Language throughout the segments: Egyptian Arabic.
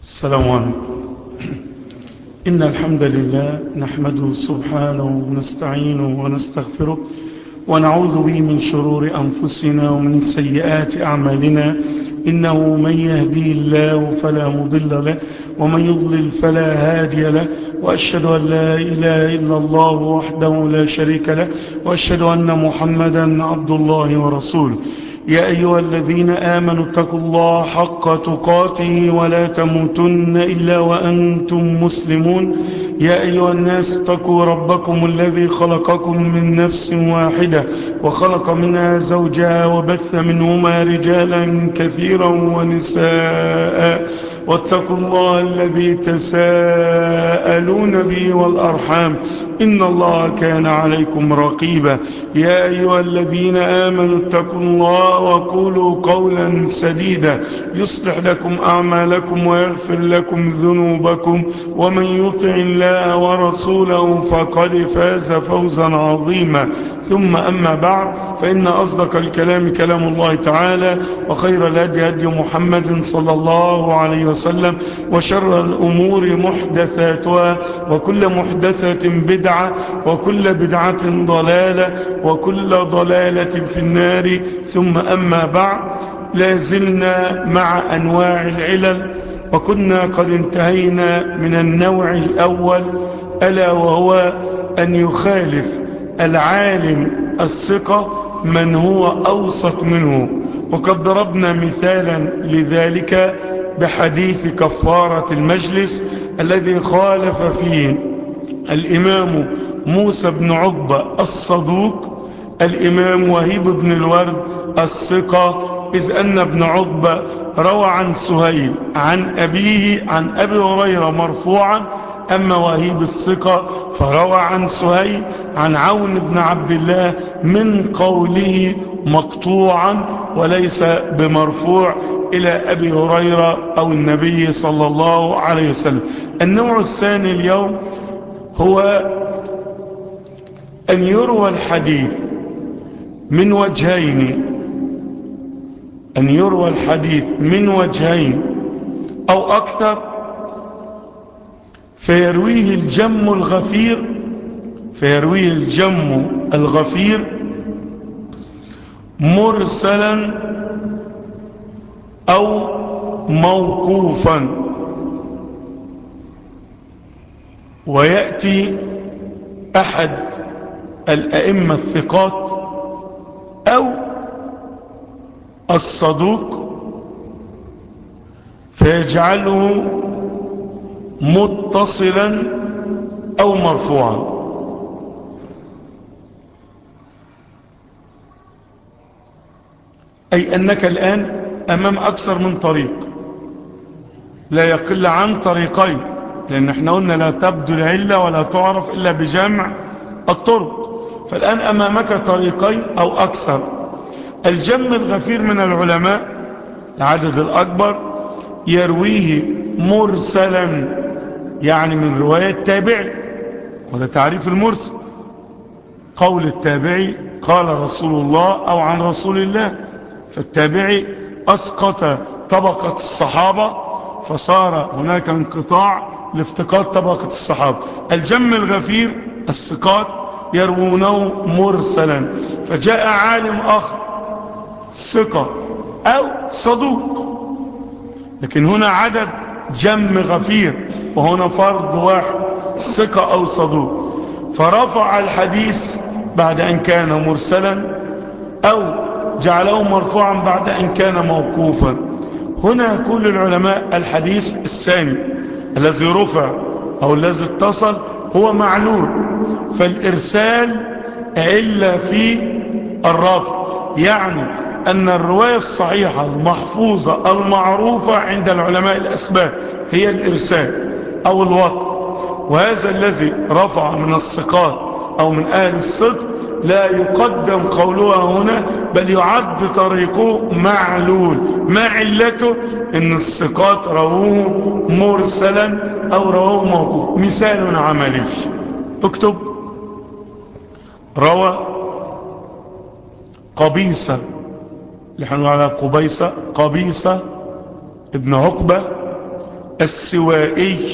السلام عليكم إن الحمد لله نحمده سبحانه ونستعينه ونستغفره ونعوذ به من شرور أنفسنا ومن سيئات أعمالنا إنه من يهدي الله فلا مضل له ومن يضلل فلا هادي له وأشهد أن لا إله إلا الله وحده لا شريك له وأشهد أن محمدا عبد الله ورسوله يا أيها الذين آمنوا اتقوا الله حق تقاته ولا تموتن إلا وأنتم مسلمون يا أيها الناس اتقوا ربكم الذي خلقكم من نفس واحدة وخلق منها زوجها وبث منهما رجالا كثيرا ونساء واتقوا الله الذي تساءلون به والأرحام إن الله كان عليكم رقيبا يا أيها الذين آمنوا اتقوا الله وقولوا قولا سديدا يصلح لكم أعمالكم ويغفر لكم ذنوبكم ومن يطع الله ورسوله فقد فاز فوزا عظيما ثم أما بعد فإن أصدق الكلام كلام الله تعالى وخير الهدي هدي محمد صلى الله عليه وسلم وشر الأمور محدثاتها وكل محدثة بدعة وكل بدعة ضلالة وكل ضلالة في النار ثم أما بعد لازلنا مع أنواع العلل وكنا قد انتهينا من النوع الأول ألا وهو أن يخالف العالم الثقة من هو أوثق منه وقد ضربنا مثالا لذلك بحديث كفارة المجلس الذي خالف فيه الإمام موسى بن عقبة الصدوق الإمام وهيب بن الورد الثقة إذ أن ابن عقبة روى عن سهيل عن أبيه عن أبي هريرة مرفوعا أما وهيب الثقة فروى عن سهيل عن عون بن عبد الله من قوله مقطوعا وليس بمرفوع إلى أبي هريرة أو النبي صلى الله عليه وسلم النوع الثاني اليوم هو أن يروى الحديث من وجهين أن يروى الحديث من وجهين أو أكثر فيرويه الجم الغفير فيرويه الجم الغفير مرسلا أو موقوفا ويأتي أحد الأئمة الثقات أو الصدوق فيجعله متصلا أو مرفوعا أي أنك الآن أمام أكثر من طريق لا يقل عن طريقين لأن احنا قلنا لا تبدو العلة ولا تعرف إلا بجمع الطرق فالآن أمامك طريقين أو أكثر الجم الغفير من العلماء العدد الأكبر يرويه مرسلا يعني من رواية تابعي وده تعريف المرسل قول التابعي قال رسول الله أو عن رسول الله فالتابعي أسقط طبقة الصحابة فصار هناك انقطاع لافتقاد طبقة الصحابة الجم الغفير السقاط يروونه مرسلا فجاء عالم آخر ثقة أو صدوق لكن هنا عدد جم غفير وهنا فرد واحد ثقة أو صدوق فرفع الحديث بعد أن كان مرسلا أو جعله مرفوعا بعد أن كان موقوفا هنا يقول العلماء الحديث الثاني الذي رفع أو الذي اتصل هو معلول فالإرسال إلا في الرفع يعني أن الرواية الصحيحة المحفوظة المعروفة عند العلماء الأسباب هي الإرسال أو الوقت وهذا الذي رفع من الثقات أو من أهل الصدق لا يقدم قولها هنا بل يعد طريقه معلول ما علته ان الثقات رووه مرسلا او رووه موقوف مثال عملي اكتب روى قبيصة اللي حنقول على قبيصة قبيصة ابن عقبة السوائي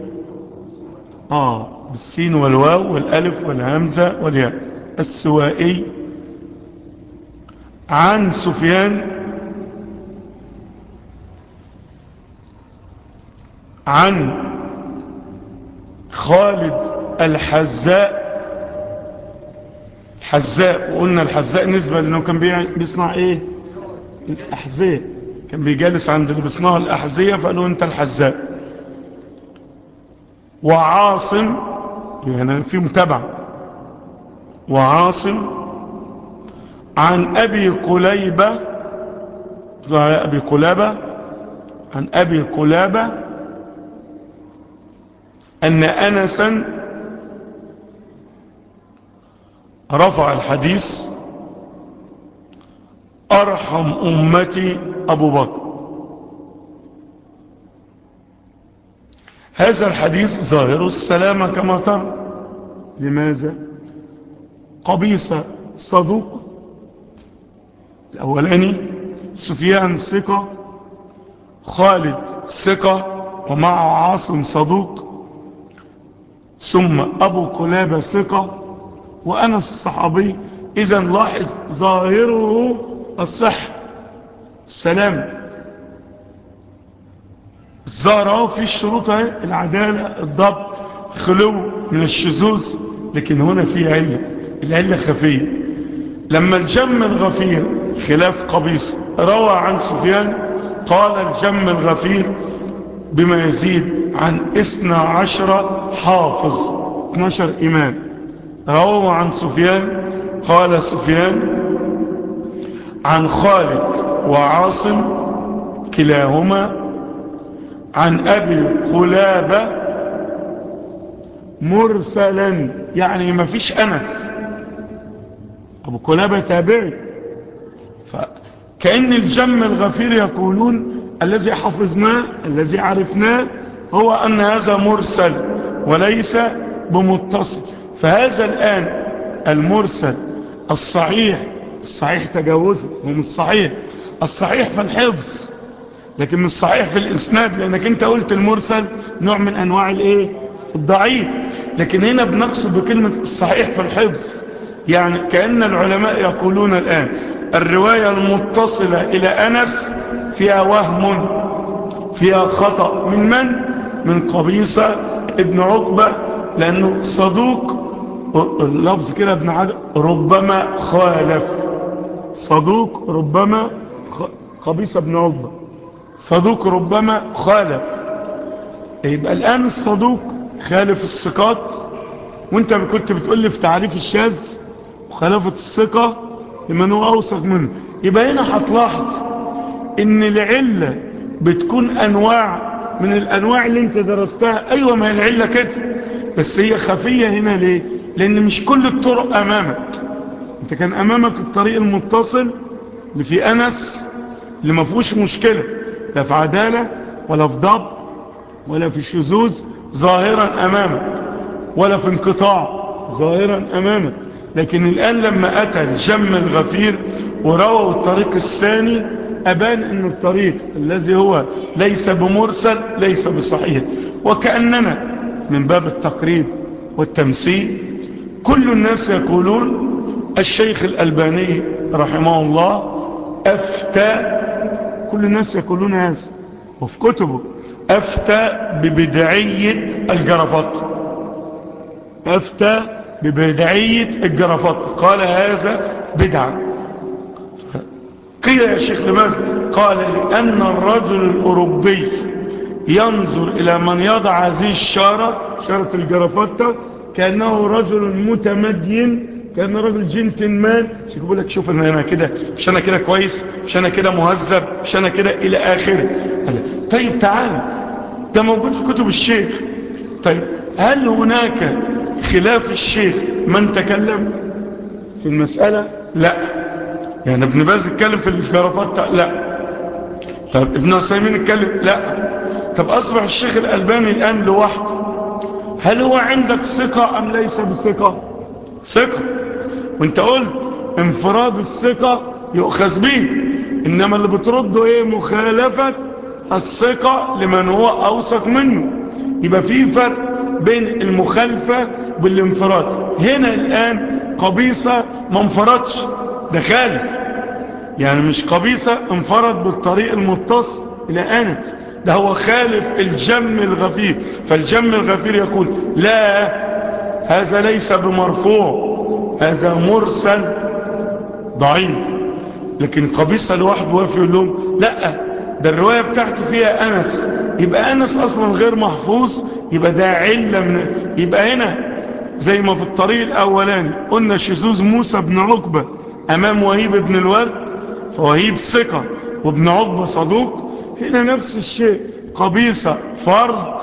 آه بالسين والواو والألف والهمزة والياء السوائي عن سفيان عن خالد الحزاء الحزاء وقلنا الحزاء نسبة لأنه كان بيصنع ايه الأحذية كان بيجالس عند اللي بيصنعوا الأحذية فقالوا انت الحزاء وعاصم يعني في متابعة وعاصم عن أبي قليبة أبي قلابة عن أبي قلابة أن أنسا رفع الحديث أرحم أمتي أبو بكر هذا الحديث ظاهر السلامة كما ترى لماذا قبيصة صدوق الأولاني سفيان ثقة خالد ثقة ومعه عاصم صدوق ثم أبو كلابة ثقة وأنس الصحابي إذا لاحظ ظاهره الصح السلام الظاهر في الشروط العدالة الضبط خلو من الشذوذ لكن هنا في علة العلة خفية لما الجم الغفير خلاف قبيص روى عن سفيان قال الجم الغفير بما يزيد عن اثنى عشر حافظ 12 إمام روى عن سفيان قال سفيان عن خالد وعاصم كلاهما عن أبي قلابة مرسلا يعني ما فيش أنس أبو قلابة تابعي فكأن الجم الغفير يقولون الذي حفظناه الذي عرفناه هو أن هذا مرسل وليس بمتصل فهذا الآن المرسل الصحيح الصحيح تجاوزه هم الصحيح الصحيح في الحفظ لكن مش صحيح في الإسناد لأنك أنت قلت المرسل نوع من أنواع الإيه الضعيف لكن هنا بنقصد بكلمة الصحيح في الحفظ يعني كأن العلماء يقولون الآن الرواية المتصلة إلى أنس فيها وهم فيها خطأ من من؟ من قبيصة ابن عقبة لأنه صدوق اللفظ كده ابن عقبة ربما خالف صدوق ربما قبيصة ابن عقبة صدوق ربما خالف يبقى الآن الصدوق خالف الثقات وانت كنت بتقول لي في تعريف الشاذ مخالفة الثقة لمن هو أوثق منه يبقى هنا هتلاحظ ان العلة بتكون أنواع من الأنواع اللي انت درستها أيوة ما هي العلة كده بس هي خفية هنا ليه لأن مش كل الطرق أمامك انت كان أمامك الطريق المتصل اللي في أنس اللي ما فيهوش مشكلة لا في عدالة ولا في ضبط ولا في شذوذ ظاهرا أمامك ولا في انقطاع ظاهرا أمامك لكن الآن لما أتى الجم الغفير ورووا الطريق الثاني أبان أن الطريق الذي هو ليس بمرسل ليس بصحيح وكأننا من باب التقريب والتمثيل كل الناس يقولون الشيخ الألباني رحمه الله أفتى كل الناس يقولون هذا وفي كتبه أفتى ببدعية الجرفات أفتى ببدعية الجرفات قال هذا بدعة قيل يا شيخ لماذا قال لأن الرجل الأوروبي ينظر إلى من يضع هذه الشارة شارة الجرافطة كأنه رجل متمدين كأنه رجل جنتلمان مش يقول لك شوف أنا كده مش أنا كده كويس مش أنا كده مهذب مش أنا كده إلى آخره طيب تعال ده موجود في كتب الشيخ طيب هل هناك خلاف الشيخ من تكلم في المسألة لا يعني ابن باز اتكلم في الجرافات لا طب ابن عثيمين اتكلم لا طب أصبح الشيخ الألباني الآن لوحده هل هو عندك ثقة أم ليس بثقة ثقة وانت قلت انفراد الثقة يؤخذ به إنما اللي بترده ايه مخالفة الثقة لمن هو أوثق منه يبقى في فرق بين المخالفة والانفراد هنا الآن قبيصة ما انفردش ده خالف يعني مش قبيصة انفرد بالطريق المتصل إلى أنس ده هو خالف الجم الغفير فالجم الغفير يقول لا هذا ليس بمرفوع هذا مرسل ضعيف لكن قبيصة لوحده واقف يقول لهم لا ده الرواية بتاعتي فيها أنس يبقى أنس أصلا غير محفوظ يبقى ده علة من يبقى هنا زي ما في الطريق الأولاني قلنا شذوذ موسى بن عقبة أمام وهيب بن الورد فوهيب ثقة وابن عقبة صدوق هنا نفس الشيء قبيصة فرد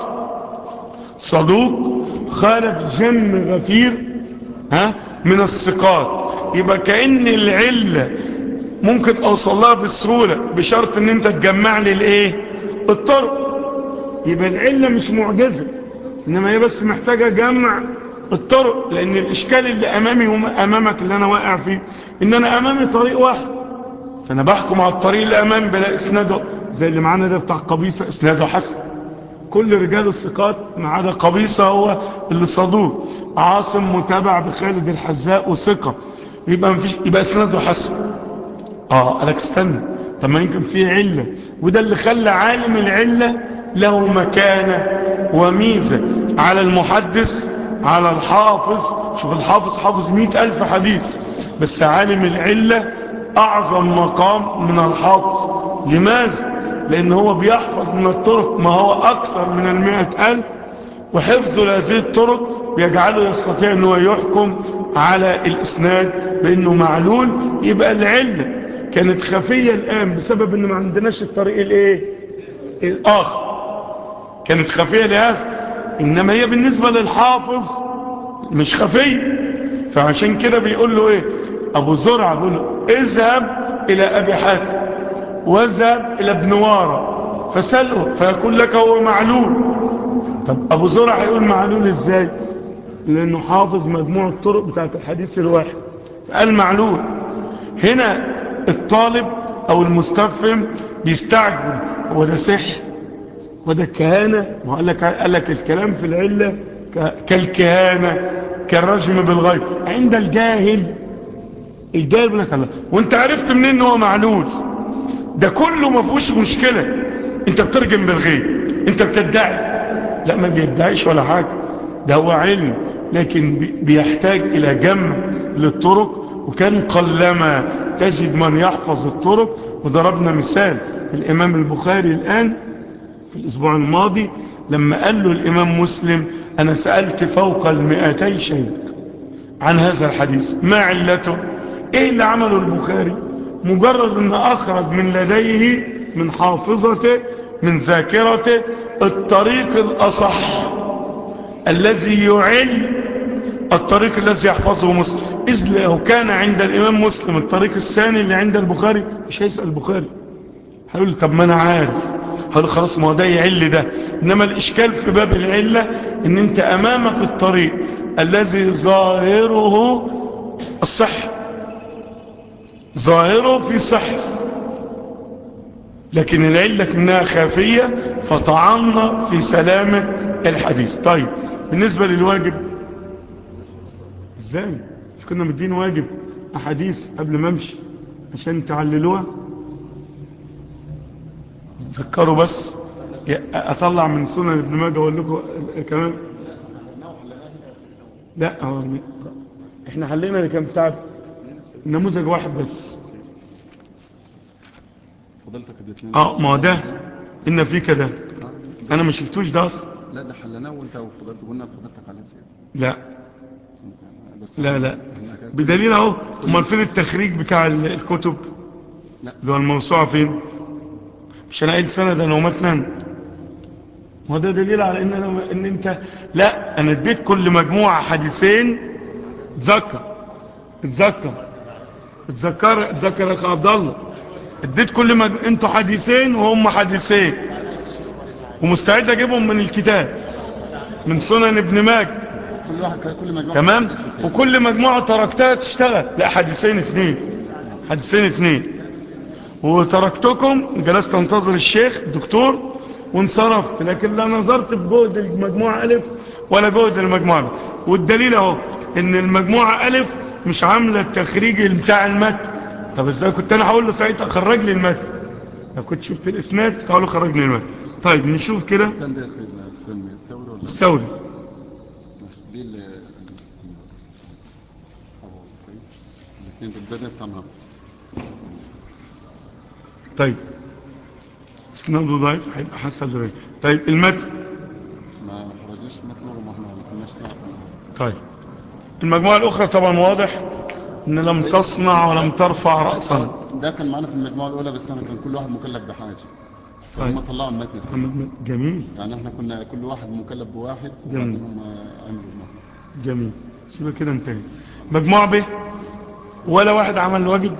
صدوق خالف جم غفير ها من الثقات يبقى كأن العلة ممكن اوصل لها بسهولة بشرط ان انت تجمع لي الايه الطرق يبقى العلة مش معجزة انما هي بس محتاجة جمع الطرق لان الاشكال اللي امامي وامامك اللي انا واقع فيه ان انا امامي طريق واحد فانا بحكم على الطريق اللي امامي بلا اسناده زي اللي معانا ده بتاع قبيصة اسناده حسن كل رجال الثقات ما عدا قبيصة هو اللي صدوق عاصم متابع بخالد الحذاء وثقة يبقى مفيش يبقى اسناده حسن اه قالك استنى طب ما يمكن فيه علة وده اللي خلى عالم العلة له مكانة وميزة على المحدث على الحافظ شوف الحافظ حافظ مئة ألف حديث بس عالم العلة أعظم مقام من الحافظ لماذا؟ لأن هو بيحفظ من الطرق ما هو أكثر من المئة ألف وحفظه لهذه الطرق بيجعله يستطيع أنه يحكم على الإسناد بأنه معلول يبقى العلة كانت خفية الآن بسبب أنه ما عندناش الطريق الإيه؟ الآخر كانت خفية لهذا إنما هي بالنسبة للحافظ مش خفية فعشان كده بيقول له إيه أبو زرع بيقول له اذهب إلى أبي حاتم واذهب إلى ابن وارة فسأله فيقول لك هو معلول طب أبو زرع هيقول معلول إزاي لأنه حافظ مجموع الطرق بتاعت الحديث الواحد فقال معلول هنا الطالب أو المستفهم بيستعجل هو ده سحر وده كهانة ما قال لك, قال لك الكلام في العلة كالكهانة كالرجم بالغيب عند الجاهل الجاهل بيقول لك الله وانت عرفت منين ان هو معلول ده كله ما فيهوش مشكلة انت بترجم بالغيب انت بتدعي لا ما بيدعيش ولا حاجة ده هو علم لكن بيحتاج الى جمع للطرق وكان قلما تجد من يحفظ الطرق وضربنا مثال الامام البخاري الان في الاسبوع الماضي لما قال له الامام مسلم انا سألت فوق المئتي شيخ عن هذا الحديث ما علته ايه اللي عمله البخاري مجرد ان اخرج من لديه من حافظته من ذاكرته الطريق الاصح الذي يعل الطريق الذي يحفظه مسلم إذ لو كان عند الإمام مسلم الطريق الثاني اللي عند البخاري مش هيسأل البخاري هيقول طب ما أنا عارف هقول خلاص ما هو ده يعل ده إنما الإشكال في باب العلة إن أنت أمامك الطريق الذي ظاهره الصح ظاهره في صح لكن العلة منها خافية فطعنا في سلامة الحديث طيب بالنسبة للواجب ازاي مش كنا مدين واجب احاديث قبل ما امشي عشان تعللوها تذكروا بس اطلع من سنن ابن ماجه واقول لكم كمان لا هو احنا حلينا اللي كان بتاع نموذج واحد بس فضلتك اديتنا اه ما هو ده ان في كده انا ما شفتوش ده اصلا لا ده حلناه وانت وفضلت قلنا فضلتك على زياده لا بس لا لا إحنا كده- بدليل اهو امال فين التخريج بتاع ال- الكتب لا. اللي هو الموسوعه فين مش انا قايل سندا ومتنا ما ده دليل على ان انا ان انت لا انا اديت كل مجموعه حديثين اتذكر اتذكر اتذكر اتذكر يا اخي عبد الله اديت كل مج... انتوا حديثين وهم حديثين ومستعد اجيبهم من الكتاب من سنن ابن ماجه كل واحد كل مجموعه تمام حديث سيد. وكل مجموعة تركتها تشتغل لا حديثين اثنين حديثين اثنين وتركتكم جلست انتظر الشيخ الدكتور وانصرفت لكن لا نظرت في جهد المجموعة ألف ولا جهد المجموعة ألف والدليل اهو ان المجموعة ألف مش عاملة التخريج بتاع المتن طب ازاي كنت انا هقول له ساعتها خرج لي المتن لو كنت شفت الاسناد كنت هقول له خرج لي المتن طيب نشوف كده كان ده يا سيدنا سفيان الثوري ولا الثوري دي ال الاثنين دول ده بتاع النهارده طيب اسناده ضعيف هيبقى حسن لغاية طيب المتن ما خرجوش متن ولا ما احنا ما كناش نعرف طيب المجموعة الأخرى طبعا واضح إن لم تصنع ولم ترفع رأسا ده كان معانا في المجموعه الاولى بس انا كان كل واحد مكلف بحاجه طيب. فهم طلعوا المتن يا سيدنا. جميل يعني احنا كنا كل واحد مكلف بواحد جميل. وبعدين هم عملوا المتن جميل يبقى كده انتهي مجموعة ب ولا واحد عمل الواجب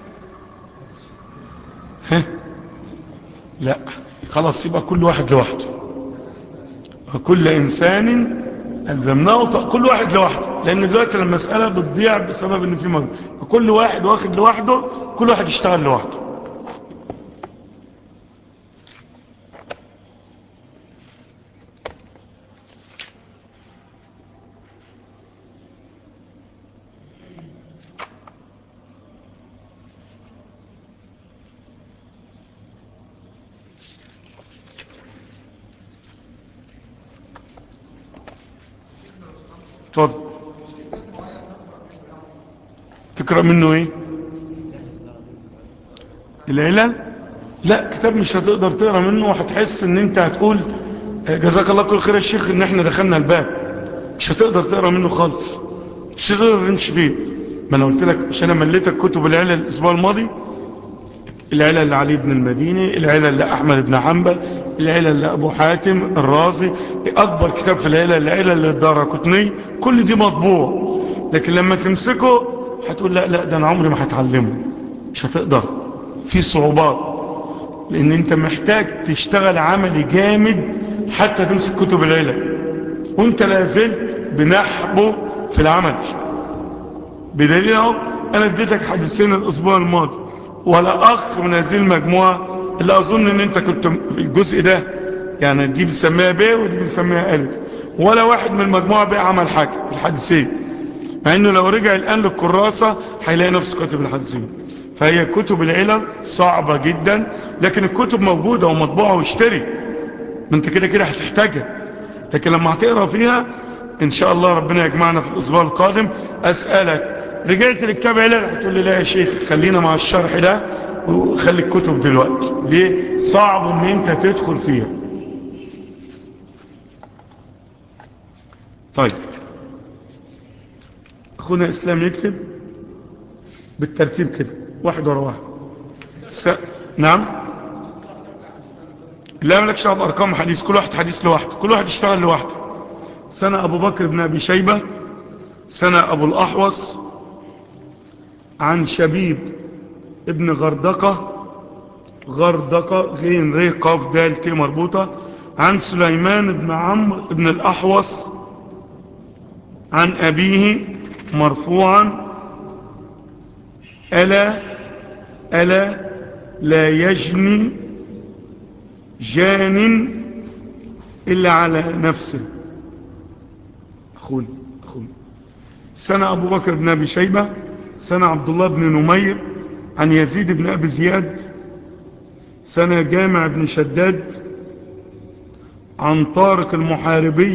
ها لا خلاص يبقى كل واحد لوحده وكل إنسان ألزمناه ط- كل واحد لوحده لأن دلوقتي المسألة بتضيع بسبب إن في مجموعة كل واحد واخد لوحده كل واحد يشتغل لوحده اتفضل تقرأ منه ايه العلل لا كتاب مش هتقدر تقرأ منه وهتحس ان انت هتقول آه، جزاك الله كل خير يا شيخ ان احنا دخلنا الباب مش هتقدر تقرأ منه خالص مش هتقدر تمشي فيه ما انا قلت لك مش انا مليتك كتب العلل الاسبوع الماضي العلل لعلي بن المديني العلل لأحمد بن حنبل العلل لأبو حاتم الرازي أكبر كتاب في العلل العلل للدارة كتني كل دي مطبوع لكن لما تمسكه هتقول لا لا ده أنا عمري ما هتعلمه مش هتقدر في صعوبات لأن أنت محتاج تشتغل عملي جامد حتى تمسك كتب العلل وانت لا زلت بنحبه في العمل بدليل اهو انا اديتك حديثين الاسبوع الماضي ولا اخ من هذه المجموعة اللي اظن ان انت كنت في الجزء ده يعني دي بنسميها ب ودي بنسميها الف ولا واحد من المجموعة ب عمل حاجة في الحديثين مع انه لو رجع الان للكراسة هيلاقي نفسه كاتب الحديثين فهي كتب العلل صعبة جدا لكن الكتب موجودة ومطبوعة واشتري ما انت كده كده هتحتاجها لكن لما هتقرا فيها ان شاء الله ربنا يجمعنا في الاسبوع القادم اسالك رجعت للكتاب علل هتقول لي لا يا شيخ خلينا مع الشرح ده وخلي الكتب دلوقتي ليه صعب ان انت تدخل فيها طيب اخونا اسلام يكتب بالترتيب كده واحد ورا واحد س... نعم لا ملكش دعوه بارقام حديث كل واحد حديث لوحده كل واحد يشتغل لوحده سنة ابو بكر بن ابي شيبة سنة ابو الاحوص عن شبيب ابن غردقة غردقة غين ري قاف دال تي مربوطة عن سليمان بن عمرو بن الاحوص عن ابيه مرفوعا ألا ألا لا يجني جان إلا على نفسه أخونا أخونا سنة أبو بكر بن أبي شيبة سنة عبد الله بن نمير عن يزيد بن أبي زياد سنة جامع بن شداد عن طارق المحاربي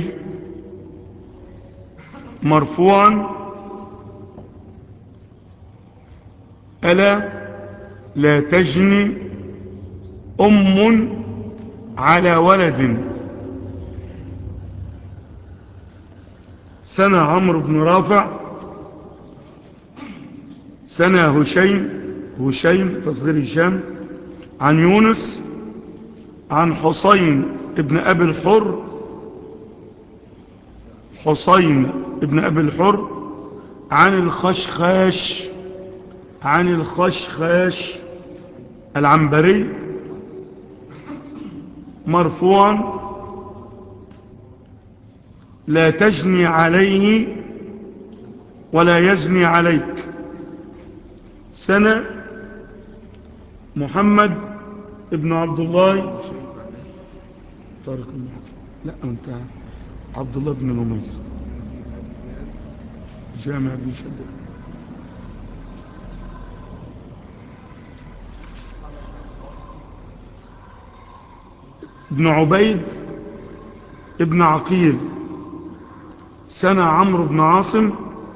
مرفوعا ألا لا تجني أم على ولد سنة عمرو بن رافع سنة هشيم هشيم تصغير هشام عن يونس عن حسين ابن أبي الحر حسين ابن أبي الحر عن الخشخاش عن الخشخاش العنبري مرفوعا لا تجني عليه ولا يجني عليك سنة محمد ابن عبد الله طارق بن حسن لا انت عبد الله بن نمير جامع بن شداد ابن عبيد ابن عقيل سنة عمرو بن عاصم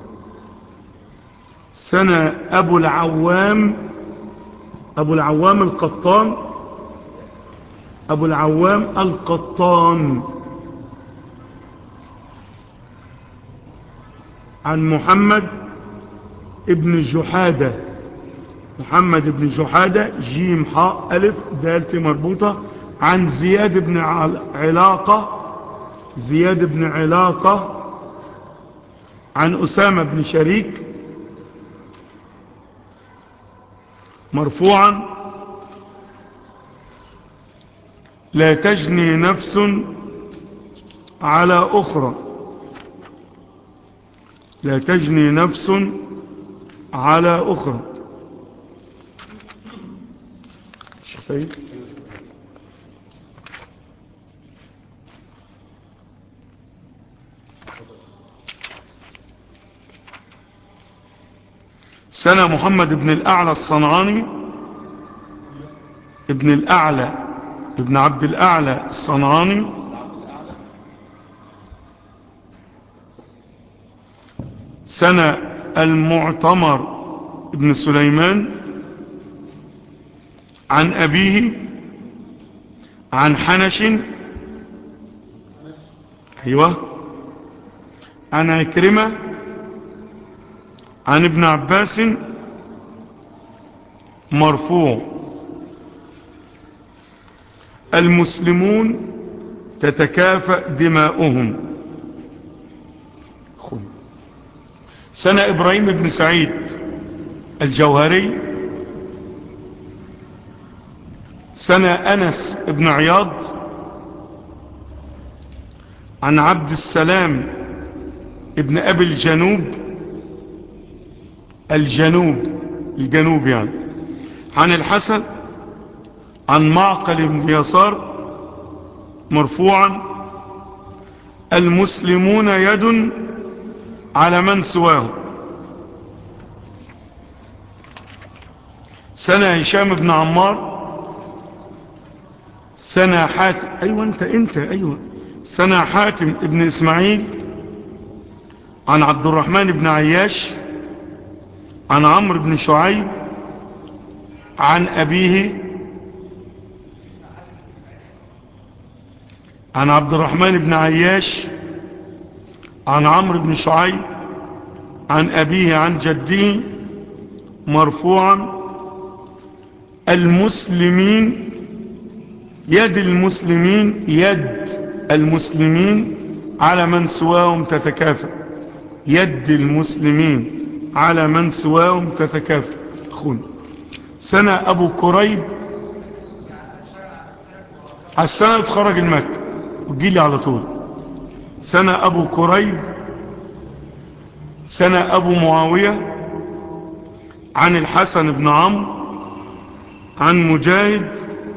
سنة أبو العوام أبو العوام القطان أبو العوام القطان عن محمد ابن جحادة محمد ابن جحادة جيم حاء ألف دالتي مربوطة عن زياد بن علاقة زياد بن علاقة عن أسامة بن شريك مرفوعا لا تجني نفس على أخرى لا تجني نفس على أخرى شيخ سيد سنة محمد بن الأعلى الصنعاني ابن الأعلى ابن عبد الأعلى الصنعاني سنة المعتمر ابن سليمان عن أبيه عن حنش أيوة عن عكرمة عن ابن عباس مرفوع المسلمون تتكافأ دماؤهم سنة إبراهيم بن سعيد الجوهري سنة أنس بن عياض عن عبد السلام ابن أبي الجنوب الجنوب الجنوب يعني عن الحسن عن معقل بن يسار مرفوعا المسلمون يد على من سواه سنة هشام بن عمار سنة حاتم أيوة أنت أنت أيوة سنة حاتم ابن إسماعيل عن عبد الرحمن بن عياش عن عمرو بن شعيب عن أبيه عن عبد الرحمن بن عياش عن عمرو بن شعيب عن أبيه عن جده مرفوعا المسلمين يد المسلمين يد المسلمين على من سواهم تتكافئ يد المسلمين على من سواهم تتكافئ أخونا سنة أبو كريب على السنة بتخرج المكة وتجيلي على طول سنة أبو كريب سنة أبو معاوية عن الحسن بن عمرو عن مجاهد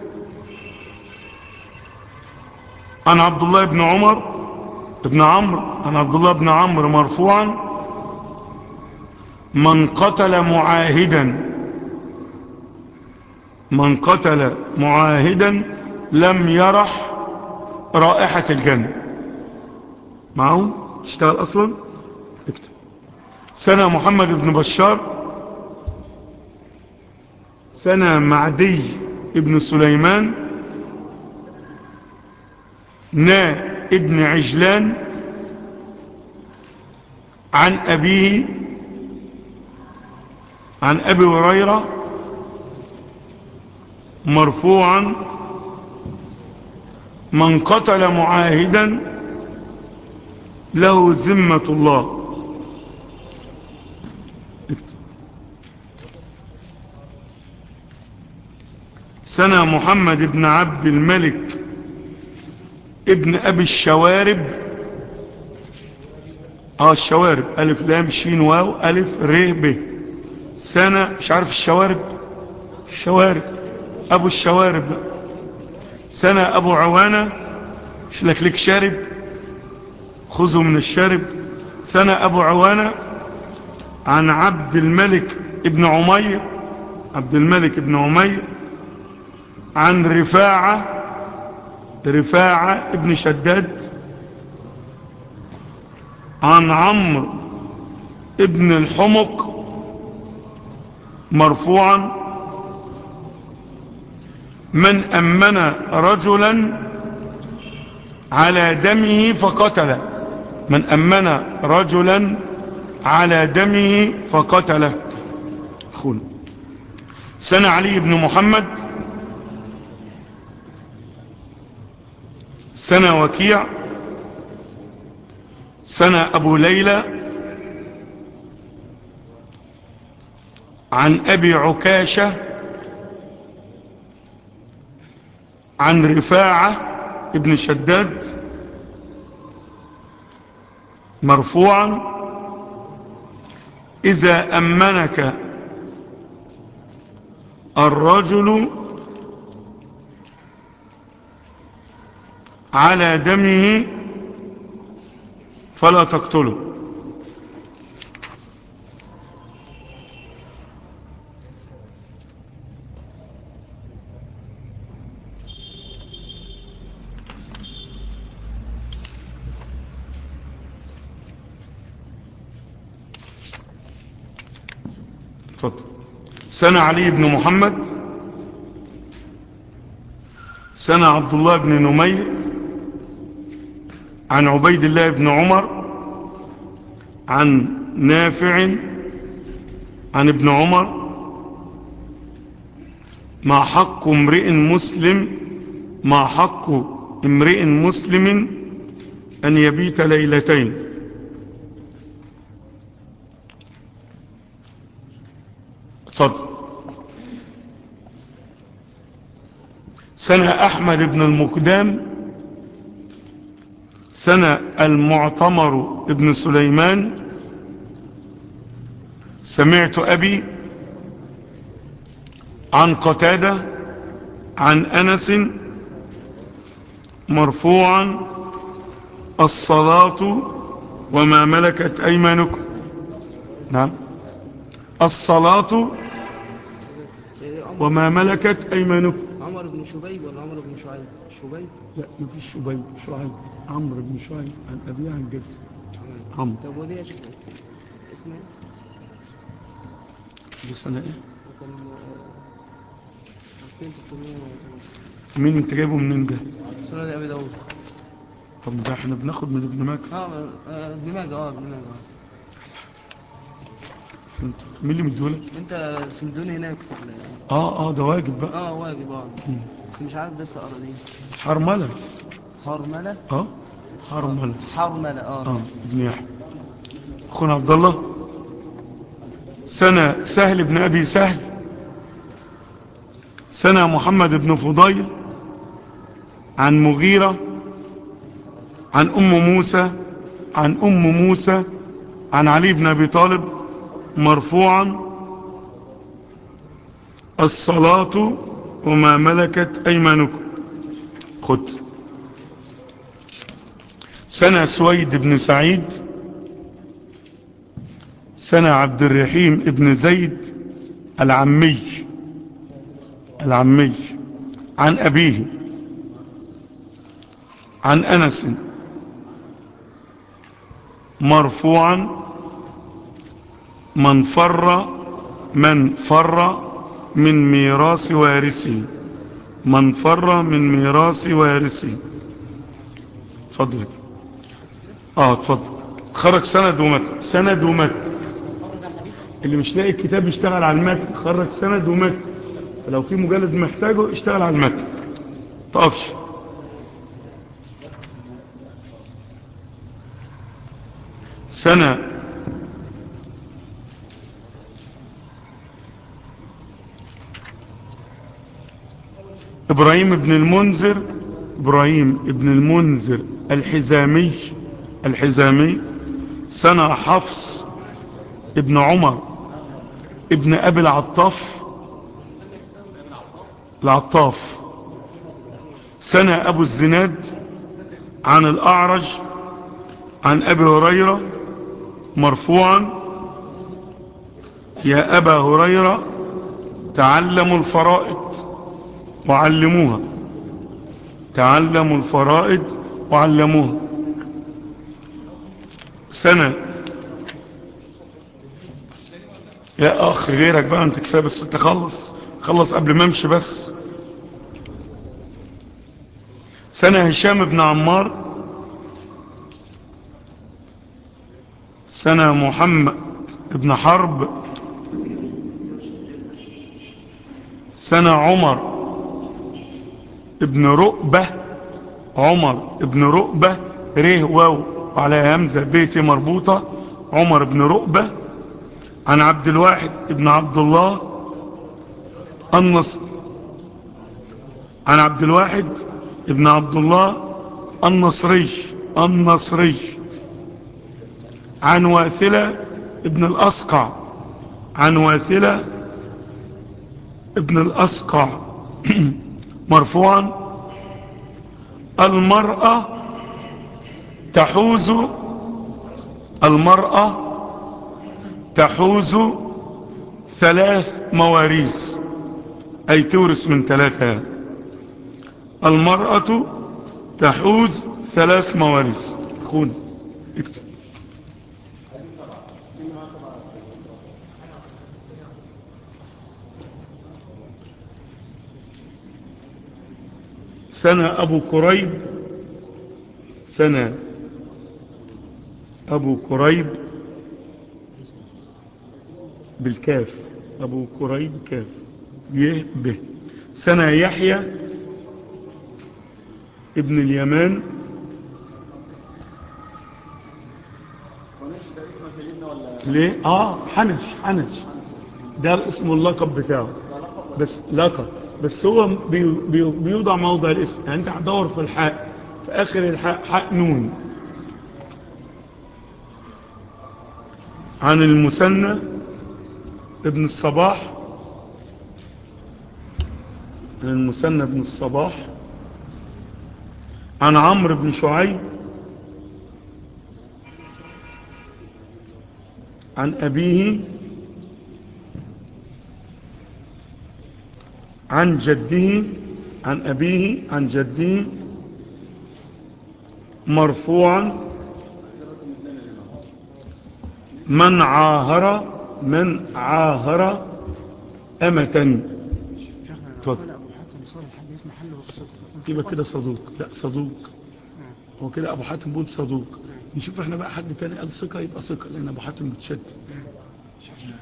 عن عبد الله بن عمر ابن عمرو عن عبد الله بن عمرو مرفوعا من قتل معاهدا من قتل معاهدا لم يرح رائحة الجنة معه اشتغل اصلا اكتب سنة محمد بن بشار سنة معدي ابن سليمان نا ابن عجلان عن أبيه عن أبي هريرة مرفوعا من قتل معاهدا له ذمة الله سنة محمد بن عبد الملك ابن أبي الشوارب اه الشوارب ألف لام شين واو ألف ر ب سنة مش عارف الشوارب الشوارب أبو الشوارب سنة أبو عوانة مش لك لك شارب خذوا من الشارب سنة أبو عوانة عن عبد الملك ابن عمير عبد الملك ابن عمير عن رفاعة رفاعة ابن شداد عن عمرو ابن الحمق مرفوعا من أمن رجلا على دمه فقتله من أمن رجلا على دمه فقتله أخونا سنة علي بن محمد سنة وكيع سنة أبو ليلى عن أبي عكاشة عن رفاعة ابن شداد مرفوعا إذا أمنك الرجل على دمه فلا تقتله تفضل سنة علي بن محمد سنة عبد الله بن نمير عن عبيد الله بن عمر عن نافع عن ابن عمر ما حق امرئ مسلم ما حق امرئ مسلم أن يبيت ليلتين تفضل سنة أحمد بن المقدام سنة المعتمر ابن سليمان سمعت أبي عن قتادة عن أنس مرفوعا الصلاة وما ملكت أيمانكم نعم الصلاة وما ملكت أيمانكم عمر بن شبيب ولا عمر بن شعيب شبيب لا مفيش شبيب شعيب عمرو بن شعيب عن أبيه عن جده عمرو طب ودي يا شيخ اسمه ايه؟ دي سنة ايه وكان آه، 2300 مين انت جايبه منين ده سنة ابي داوود طب ده احنا بناخد من ابن ماجه اه آه، ابن ماجه اه ابن ماجه آه. فهمت مين اللي مديهولك انت سندوني هناك في ال- اه اه ده واجب بقى اه واجب اه مم. بس مش عارف لسه اقرا دي حرملة حرملة اه حرملة حرملة اه اه ابن يحيى اخونا عبد الله سنة سهل بن ابي سهل سنة محمد بن فضيل عن مغيرة عن ام موسى عن ام موسى عن علي بن ابي طالب مرفوعا الصلاة وما ملكت ايمانكم خد سنة سويد بن سعيد سنة عبد الرحيم بن زيد العمي العمي عن أبيه عن أنس مرفوعا من فر من فر من ميراث وارثه من فر من ميراث وارثه اتفضل اه اتفضل خرج سند ومتن سند ومتن اللي مش لاقي الكتاب يشتغل على المتن خرج سند ومتن فلو في مجلد محتاجه اشتغل على المتن تقفش سنة إبراهيم بن المنذر إبراهيم بن المنذر الحزامي الحزامي سنة حفص ابن عمر ابن أبي العطاف العطاف سنة أبو الزناد عن الأعرج عن أبي هريرة مرفوعا يا أبا هريرة تعلموا الفرائض وعلموها تعلموا الفرائض وعلموها سنة يا أخ غيرك بقى أنت كفاية بس تخلص خلص قبل ما امشي بس سنة هشام بن عمار سنة محمد بن حرب سنة عمر ابن رؤبة عمر ابن رؤبة ريه واو وعلى همزة بيتي مربوطة عمر بن رؤبة عن عبد الواحد ابن عبد الله النصر عن عبد الواحد ابن عبد الله النصري النصري عن واثلة ابن الأسقع عن واثلة ابن الأسقع مرفوعا المرأة تحوز المرأة تحوز ثلاث مواريث أي تورث من ثلاثة المرأة تحوز ثلاث مواريث خون اكتب سنة أبو كريب سنة أبو كريب بالكاف أبو كريب كاف يه به سنة يحيى ابن اليمان ونفس ده اسم سيدنا ولا ليه اه حنش حنش ده اسم اللقب بتاعه بس لقب بس هو بي بي بيوضع موضع الاسم يعني انت هتدور في الحاء في اخر الحاء حاء نون عن المثنى ابن الصباح عن المثنى ابن الصباح عن عمرو بن شعيب عن أبيه عن جده عن أبيه عن جده مرفوعا من عاهر من عاهر أمة شيخنا اتفضل. قال ابو حاتم صالح حد اسمه حل والصدق يبقى كده صدوق لا صدوق هو كده أبو حاتم بيقول صدوق نشوف احنا بقى حد تاني قال ثقة يبقى ثقة لأن أبو حاتم بتشدد شيخنا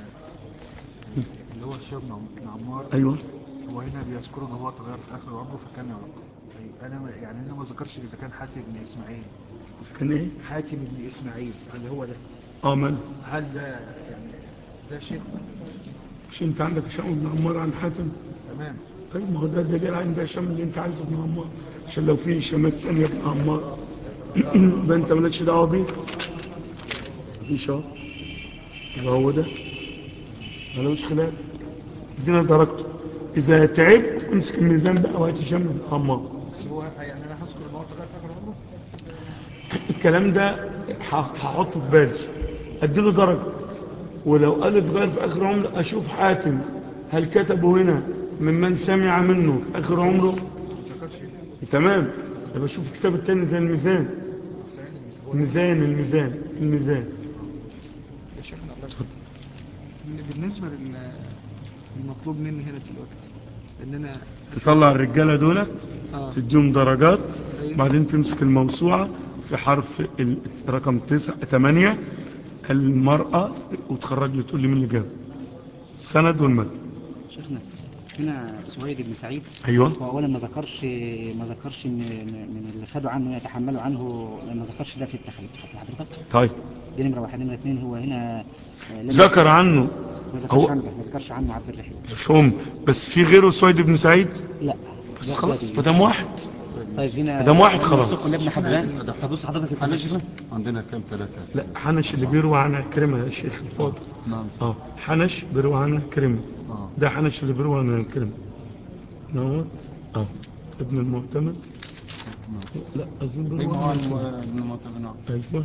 آه، اللي هو هشام بن عم- بن عمار أيوه هو هنا بيذكر ان هو تغير في اخر عمره فكان يلقب طيب انا ما- يعني انا ما ذكرش اذا كان حاتم بن اسماعيل بس كان ايه حاتم بن اسماعيل اللي هو ده اه مال هل ده يعني ده شيخ مش انت عندك هشام بن عمار عن حاتم تمام طيب ما هو ده دليل على ان ده هشام اللي انت عايزه ابن عمار عشان لو في هشامات ثانيه ابن عمار يبقى انت مالكش دعوه بيه مفيش اهو يبقى هو ده ملوش خلاف ادينا درجته اذا تعبت امسك الميزان بقى وهات هشام بن عمار بس هو يعني انا هذكر ان هو تغير في اخر عمره الكلام ده ه- هحطه في بالي اديله درجة ولو قال اتغير في اخر عمره اشوف حاتم هل كتبه هنا ممن سمع منه في اخر عمره ما ذكرش تمام يبقى اشوف الكتاب التاني زي الميزان بس يعني هو الميزان الميزان الميزان يا شيخنا بالنسبة لل- للمطلوب مني هنا دلوقتي ان انا تطلع الرجالة دولت اه تديهم درجات أيوة. بعدين تمسك الموسوعة في حرف ال- رقم تسعة تمانية المرأة وتخرج لي تقول لي مين اللي جاب السند والمد شيخنا هنا سويد بن سعيد ايوه هو اولا ما ذكرش ما ذكرش ان من اللي خدوا عنه يتحملوا عنه ما ذكرش ده في التخريج خدت حضرتك طيب دي نمره واحد نمره اثنين هو هنا آه، لم ذكر عنه ما ذكرش هو- عنه ده ما ذكرش عنه عبد الرحيم مفهوم بس في غيره سويد بن سعيد لا بس ده خلاص دي. فدام واحد طيب هنا مدام واحد خلاص. موثوق لابن حبان ده طب بص حضرتك الكلام حنش شيخنا عندنا كام ثلاثة لا حنش اللي بيروى عن كريمة يا شيخ الفاضل نعم اه حنش بيروى عن كريمة اه ده حنش اللي بيروى عن كريمة نوت اه ابن المعتمد لا اظن اي ما هو بيروي الم- ابن المعتمد نعم ايوه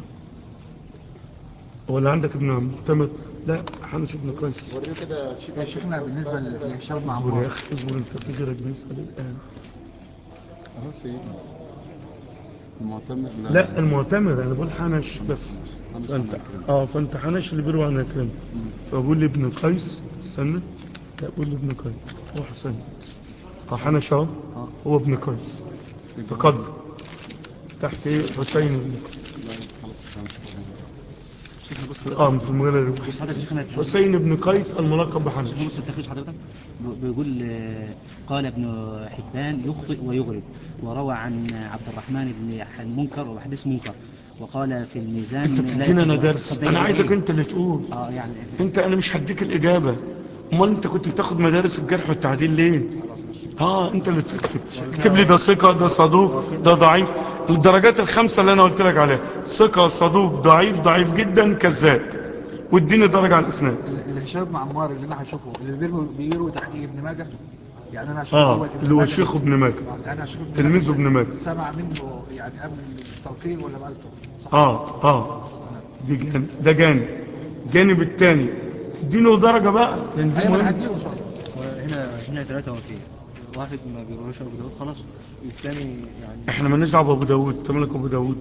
ولا عندك ابن المعتمد لا حنش ابن قيس وريني كده شيء يا شيخنا بالنسبة لهشام اصبر يا معمار اخي اصبر انت في غيرك بيسال الان اهو سيدنا المعتمد لا المعتمد انا بقول حنش بس حنش فانت عن عكرمة. اه فانت حنش اللي بيروي عن عكرمه مم. فبقول لي ابن قيس استنى لا بقول لي ابن قيس هو حسين اه حنش اهو اه هو ابن قيس في تقدم تحت ايه حسين بن قيس لا خلاص فهمت. شيخنا بص اه في المغرب بص حضرتك يا شيخنا حسين بن قيس الملقب بحنش شيخنا بص التخريج حضرتك ب- بيقول آه، قال ابن حبان يخطئ ويغرب وروى عن عبد الرحمن بن المنكر وحديث منكر وقال في الميزان انت لا بتدينا انا يقبل. درس طب ده انا يعني عايزك إيه؟ انت اللي تقول اه يعني انت انا مش هديك الاجابه امال انت كنت بتاخد مدارس الجرح والتعديل ليه اه انت اللي تكتب اكتب لي ده ثقه ده صدوق ده ضعيف الدرجات الخمسه اللي انا قلت لك عليها ثقه صدوق ضعيف ضعيف جدا كذاب واديني درجه على الاسناد ال- الهشام معمار اللي انا هشوفه اللي بيروي بيروي تحقيق ابن ماجه يعني انا هشوف اه اول ابن اللي هو ماجه. شيخ ابن ماجه يعني انا هشوف ابن تلميذه ماجه ابن ماجه سمع منه يعني قبل التوقيع ولا بعد التوقيع صح اه اه دي جانب ده جانب الجانب الثاني تديله درجه بقى لان دي ايوه انا مهم. هديله صح هنا هنا ثلاثة وكيل واحد ما بيروحش ابو داود خلاص والثاني يعني احنا ما دعوه بابو داوود انت مالك ابو داوود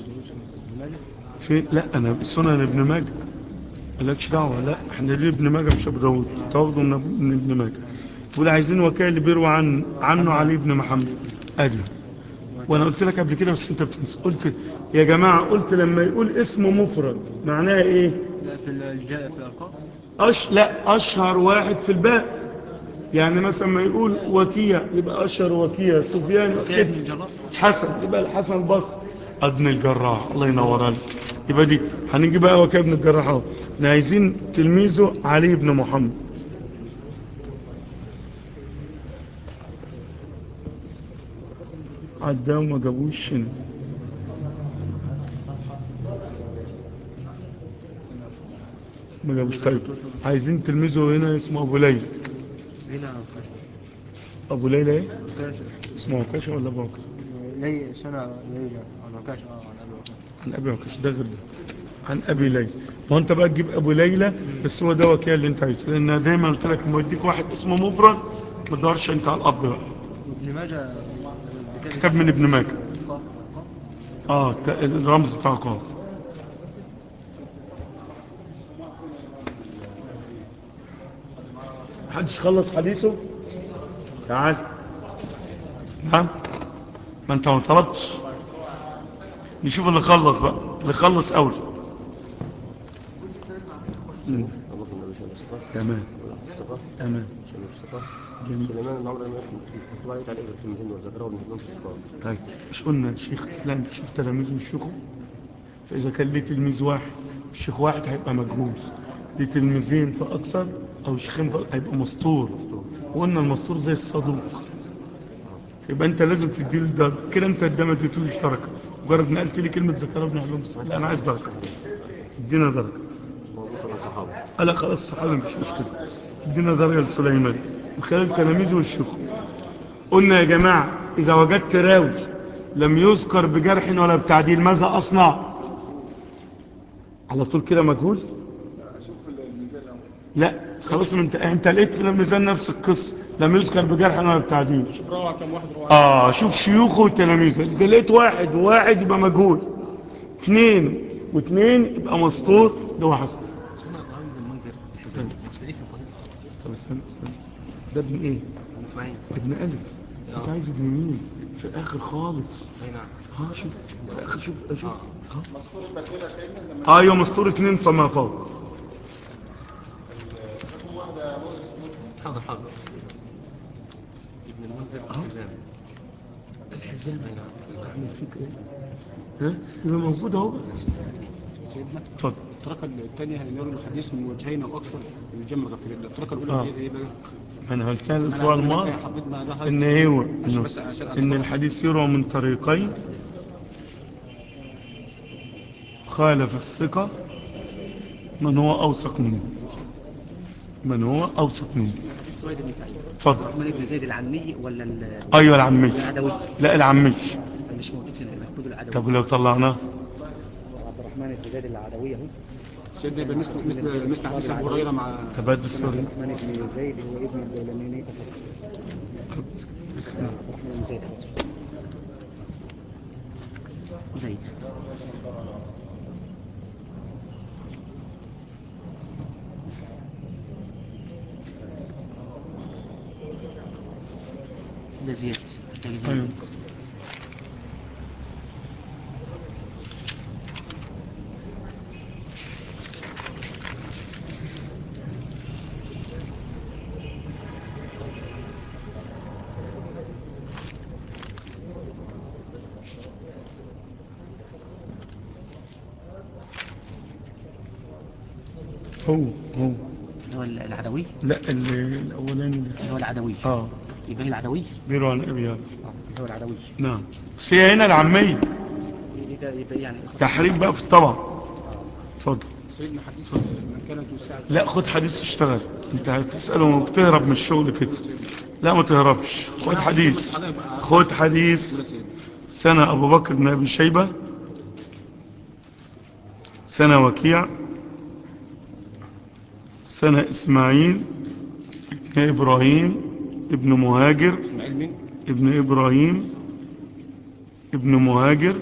في لا انا سنن ابن ماجه مالكش دعوه لا احنا ليه ابن ماجه مش ابو داوود تاخده من أبو- من ابن ماجه تقول عايزين وكيل اللي بيروي عن عنه علي بن محمد ادي وانا قلت لك قبل كده بس انت بتنسى قلت يا جماعه قلت لما يقول اسم مفرد معناها ايه لا في الجاء في الالقاب أش... لا اشهر واحد في الباء يعني مثلا ما يقول وكيع يبقى اشهر وكيع سفيان وكيع بن الجراح حسن يبقى الحسن البصري ابن الجراح الله ينور عليك يبقى دي هنيجي بقى وكيع ابن الجراح اهو احنا عايزين تلميذه علي بن محمد عداه وما جابوش هنا ما جابوش طيب عايزين تلميذه هنا اسمه ابو ليلى هنا ابو ليلى ايه كاش اسمه عكاشة ولا ابو عكاشة لي سنة ليلى على كاش اه عن ابي وكاش عن ابي عكاشة ده غير ده عن ابي ليلى ما انت بقى تجيب ابو ليلى بس هو ده وكيل اللي انت عايزه لان دايما قلت لك لما يديك واحد اسمه مفرد ما تدورش انت على الاب بقى ابن ماجه كتاب من ابن ماجه قاف قاف اه ت- الرمز بتاع قاف محدش خلص حديثه تعال نعم ما انت ما طلبتش نشوف اللي خلص بقى اللي خلص اول مم. تمام تمام جميل سليمان العمر ما يطلع عليه تعليق في المهن والذكر والمهنون في الصفات طيب مش قلنا الشيخ اسلام شوف تلاميذه وشيوخه فاذا كان ليه تلميذ واحد الشيخ واحد هيبقى مجهول ليه تلميذين فاكثر او شيخين فأ- هيبقى مسطور وقلنا المسطور زي الصدوق يبقى انت لازم تدي له درجه كده انت ده ما اديتوش درجه مجرد نقلت لي كلمه ذكرها ابن علوم بس لا انا عايز درجه ادينا درجه موضوع الصحابة قال لك خلاص الصحابه مفيش مشكله ادينا درجه لسليمان من خلال تلاميذه والشيوخ قلنا يا جماعه اذا وجدت راوي لم يذكر بجرح ولا بتعديل ماذا اصنع على طول كده مجهول لا خلاص انت انت لقيت في الميزان نفس القصه لم يذكر بجرح ولا بتعديل شوف روعة كم واحد روعة اه شوف شيوخه وتلاميذه اذا لقيت واحد وواحد يبقى مجهول اثنين واثنين يبقى مسطور ده هو حسن سنة ابراهيم بن المنذر مستليف في القضية طب استنى استنى ده ابن ايه عن اسماعيل ابن الف انت عايز ابن مين في الاخر خالص اي نعم ها شوف في الاخر شوف شوف ها ايوه مسطور اثنين فما فوق حاضر حاضر ابن المنذر الحزام الحزام اعمل فيك ايه ها يبقى موجود اهو سيدنا اتفضل الطريقة الثانية اللي يروي الحديث من وجهين أو أكثر الجمع الغفير الطريقة الأولى آه. هي إيه بقى؟ انا قلت لها أنا الاسبوع أنا الماضي حطيت ما ده ان هو عشان إنه بس عشان ان أتبرع. الحديث يروى من طريقين خالف الثقة من هو اوثق منه من هو اوثق منه الصويد بن سعيد اتفضل الرحمن بن زيد العمي ولا ال- ايوه العمي العدوي لا العمي مش موجود في المحمود العدوي طب لو طلعناه عبد الرحمن بن زيد العدوي اهو سيدنا يبقى مثل مثل مثل حديث ابو هريره مع تبادل السوري الرحمن بن زيد هو ابن الدولميني بسم الله عبد الرحمن بن زيد زيد ده زياد أيوة. هو هو اللي هو العدوي لا ال- الاولاني ده اللي هو العدوي اه يبقى هي العدوي بيرو عن ابي اه اللي هو العدوي نعم بس هي هنا العمية يبقى يبقى يعني تحريك بقى في الطبع اتفضل سيدنا حديث من كان ذو ساعه لا خد حديث اشتغل انت هتسأله وبتهرب من الشغل كده لا ما تهربش خد حديث خد حديث سنة أبو بكر بن أبي شيبة سنة وكيع سنة إسماعيل ابن إبراهيم ابن مهاجر اسماعيل مين؟ ابن إبراهيم ابن مهاجر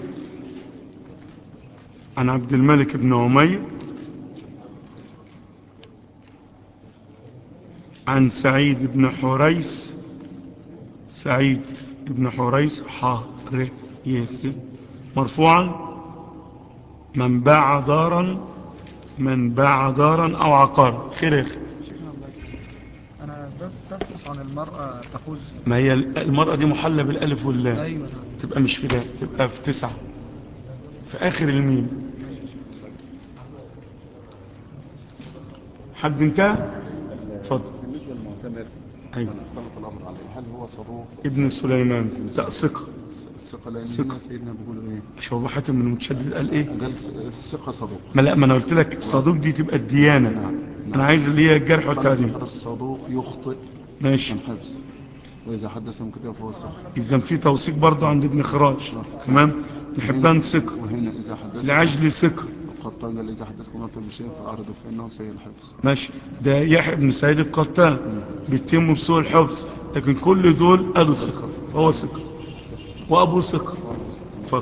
عن عبد الملك بن عمير عن سعيد بن حريس سعيد بن حريس حاريس مرفوعا من باع دارا من باع دارا أو عقارا خير يا أخي انا ببحث عن المرأة تفوز ما هي المرأة دي محلة بالألف واللام ايوه تبقى مش في ده تبقى في تسعة في آخر الميم حد انتهى اتفضل بالنسبة للمعتمر أيوة. من اختلط الأمر عليه هل هو صدوق ابن سليمان لا ثقة الثقة لأن ثقة. هنا سيدنا بيقولوا إيه مش هو حاتم من المتشدد قال ايه قال الثقة صدوق ما لا ما انا قلت لك صدوق دي تبقى الديانة نعم. انا عايز اللي هي الجرح قال والتعديل ذكر الصدوق يخطئ ماشي من حفظ وإذا حدث من كتاب فهو صح اذا في توثيق برضه عند ابن خراج تمام نحبان ثقة وهنا إذا حدث لعجل ثقة القطان قال إذا حدثكم أنتم بشيء فأعرضوا فإنه سيء الحفظ ماشي ده يحيى بن سعيد القطان بيتم بسوء الحفظ لكن كل دول قالوا ثقة فهو ثقة وابو ثقة اتفضل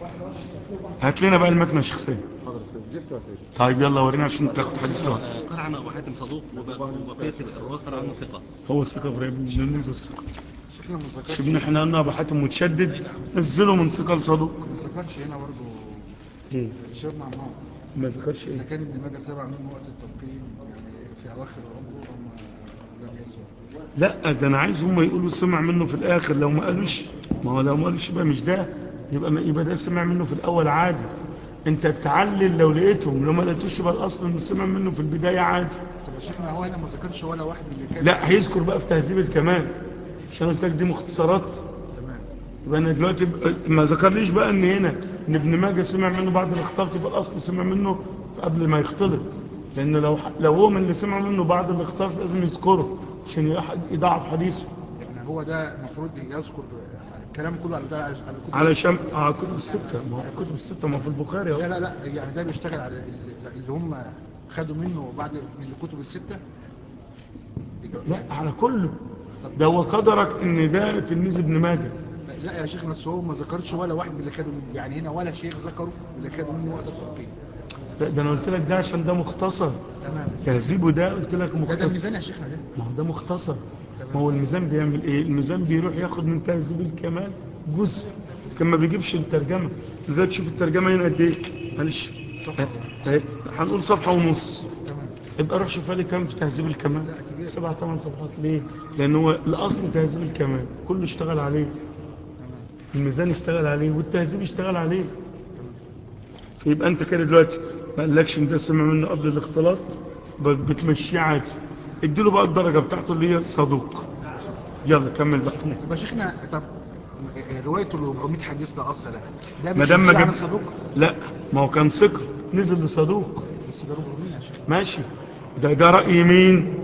هات لنا بقى المكنة الشخصية حاضر يا سيدي جبته يا سيدي طيب يلا ورينا عشان تاخد حديث لوحده قال عن ابو حاتم صدوق وب- وبقيه الرواة قال عنه ثقه هو ثقة ابراهيم بن ننزل ثقة شيخنا ما ذكرش شوفنا احنا قلنا ابو حاتم متشدد نزله من ثقة لصدوق ما ذكرش هنا برضه ايه الشيخ معمار ما ذكرش اذا ايه كان ابن ماجه سبع منه وقت التلقين يعني في اواخر عمره وما لم يسمع لا ده انا عايز هم يقولوا سمع منه في الاخر لو ما قالوش ما هو لو ما قالوش يبقى مش ده يبقى ما يبقى ده سمع منه في الاول عادي انت بتعلل لو لقيتهم لو ما لقيتوش يبقى الاصل انه سمع منه في البداية عادي طب يا شيخنا هو هنا ما ذكرش ولا واحد من اللي كان لا هيذكر بقى في تهذيب الكمال عشان قلت لك دي مختصرات تمام يبقى انا دلوقتي ب- ما ذكرليش بقى ان هنا ان ابن ماجه سمع منه بعد الاختلاط يبقى الاصل سمع منه قبل ما يختلط لان لو ح- لو هو من اللي سمع منه بعد الاختلاط لازم يذكره عشان يح- يضعف حديثه يعني هو ده المفروض يذكر الكلام كله على ده على الكتب على شم اه كتب الستة ما هو الكتب الستة ما هو في البخاري لا اهو لا لا يعني ده بيشتغل على اللي- اللي هم خدوا منه بعد من الكتب الستة لا على كله ده هو قدرك ان ده تلميذ ابن ماجه لا يا شيخ بس هو ما ذكرش ولا واحد من اللي خدوا منه يعني هنا ولا شيخ ذكروا اللي خدوا منه وقت التلقين لا ده انا قلت لك ده عشان ده مختصر تمام تهذيبه ده قلت لك ده ده مختصر الميزان يا شيخنا ده ما هو ده مختصر ما هو الميزان بيعمل ايه الميزان بيروح ياخد من تهذيب الكمال جزء كان ما بيجيبش الترجمة لذلك تشوف الترجمة هنا قد ايه معلش صفحة. اهي هنقول صفحة ونص تمام يبقى روح شوف لي كام في تهذيب الكمال لا، كبير. سبع ثمان صفحات ليه لان هو الاصل تهذيب الكمال كله اشتغل عليه الميزان اشتغل عليه والتهذيب اشتغل عليه فيبقى انت كده دلوقتي ما قالكش ان ده سمع منه قبل الاختلاط ب- بتمشيه عادي اديله بقى الدرجة بتاعته اللي هي صدوق يلا كمل بقى يبقى شيخنا طب روايته ال 400 حديث ده اصلا ده ده ما مش دام ما يمشي على جاب الصدوق لا ما هو كان ثقة نزل لصدوق بس ده 400 يا شيخ ماشي ده ده رأي مين